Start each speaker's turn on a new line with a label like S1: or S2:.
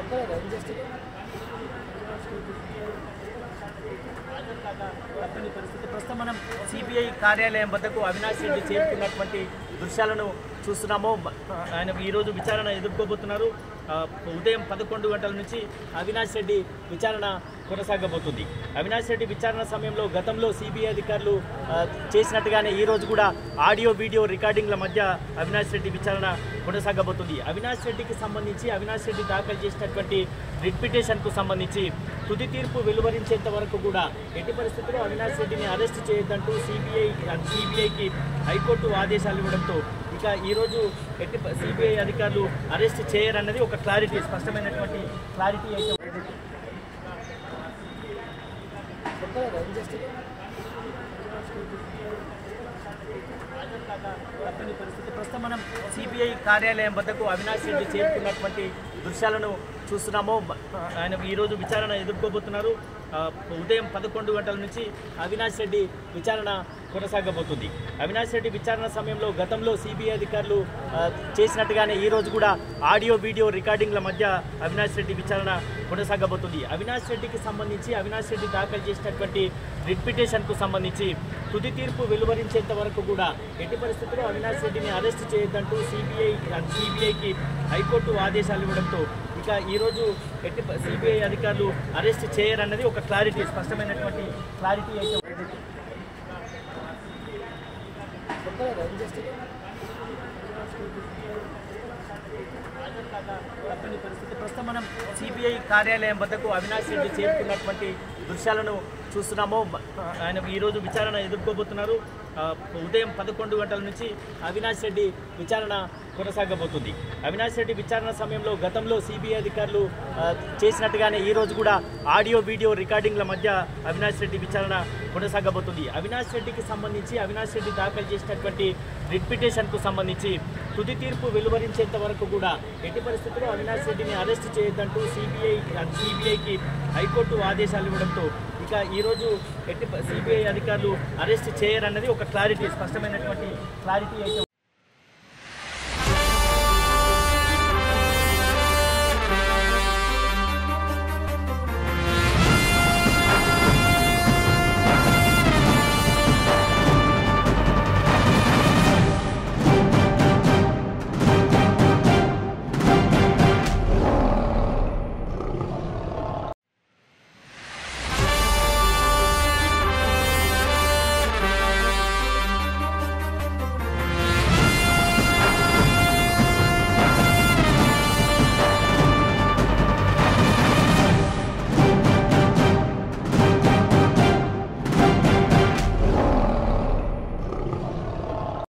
S1: తప్పని పరిస్థితి ప్రస్తుతం మనం సిబిఐ కార్యాలయం వద్దకు అవినాష్ రెడ్డి చేరుకున్నటువంటి దృశ్యాలను చూస్తున్నాము ఆయన ఈరోజు విచారణ ఎదుర్కోబోతున్నారు ఆ, ఉదయం పదకొండు గంటల నుంచి అవినాష్ రెడ్డి విచారణ కొనసాగబోతుంది అవినాష్ రెడ్డి విచారణ సమయంలో గతంలో సిబిఐ అధికారులు ఆ, చేసినట్టుగానే ఈ రోజు కూడా ఆడియో వీడియో రికార్డింగ్ల మధ్య అవినాష్ రెడ్డి విచారణ కొనసాగబోతుంది అవినాష్ రెడ్డికి సంబంధించి అవినాష్ రెడ్డి దాఖలు చేసినటువంటి రిట్ పిటిషన్కు సంబంధించి తుది తీర్పు వెలువరించేంత వరకు కూడా ఎట్టి పరిస్థితుల్లో అవినాష్ రెడ్డిని అరెస్ట్ చేయొద్దంటూ సిబిఐ సిబిఐకి హైకోర్టు ఆదేశాలు ఇవ్వడంతో ఇక ఈరోజు ఎట్టి సిబిఐ అధికారులు అరెస్ట్ చేయరన్నది ఒక క్లారిటీ స్పష్టమైనటువంటి క్లారిటీ అయితే ఉంది. తప్పని పరిస్థితి ప్రస్తుతం మనం సిబిఐ కార్యాలయం వద్దకు అవినాష్ రెడ్డి చేరుకున్నటువంటి దృశ్యాలను చూస్తున్నాము ఆయన ఈరోజు విచారణ ఎదుర్కోబోతున్నారు ఆ, ఉదయం పదకొండు గంటల నుంచి అవినాష్ రెడ్డి విచారణ కొనసాగబోతుంది అవినాష్ రెడ్డి విచారణ సమయంలో గతంలో సిబిఐ అధికారులు ఆ, చేసినట్టుగానే ఈ రోజు కూడా ఆడియో వీడియో రికార్డింగ్ల మధ్య అవినాష్ రెడ్డి విచారణ కొనసాగబోతుంది అవినాష్ రెడ్డికి సంబంధించి అవినాష్ రెడ్డి దాఖలు చేసినటువంటి రిట్ పిటిషన్కు సంబంధించి తుది తీర్పు వెలువరించేంత వరకు కూడా ఎట్టి పరిస్థితుల్లో అవినాష్ రెడ్డిని అరెస్ట్ చేయొద్దంటూ సిబిఐ సిబిఐకి హైకోర్టు ఆదేశాలు ఇవ్వడంతో ఇక ఈరోజు ఎట్టి సిబిఐ అధికారులు అరెస్ట్ చేయరన్నది ఒక క్లారిటీ స్పష్టమైనటువంటి క్లారిటీ అయితే ఉంది. తప్పని పరిస్థితి ప్రస్తుతం మనం సిబిఐ కార్యాలయం వద్దకు అవినాష్ రెడ్డి చేరుకున్నటువంటి దృశ్యాలను చూస్తున్నాము ఆయన ఈరోజు విచారణ ఎదుర్కోబోతున్నారు ఆ, ఉదయం పదకొండు గంటల నుంచి అవినాష్ రెడ్డి విచారణ కొనసాగబోతుంది అవినాష్ రెడ్డి విచారణ సమయంలో గతంలో సిబిఐ అధికారులు ఆ, చేసినట్టుగానే ఈ రోజు కూడా ఆడియో వీడియో రికార్డింగ్ల మధ్య అవినాష్ రెడ్డి విచారణ కొనసాగబోతుంది అవినాష్ రెడ్డికి సంబంధించి అవినాష్ రెడ్డి దాఖలు చేసినటువంటి రిట్ పిటిషన్కు సంబంధించి తుది తీర్పు వెలువరించేంత వరకు కూడా ఎట్టి పరిస్థితుల్లో అవినాష్ రెడ్డిని అరెస్ట్ చేయొద్దంటూ సిబిఐ సిబిఐకి హైకోర్టు ఆదేశాలు ఇవ్వడంతో ఇక ఈరోజు ఎట్టి సిబిఐ అధికారులు అరెస్ట్ చేయరన్నది ఒక క్లారిటీ స్పష్టమైనటువంటి క్లారిటీ అయితే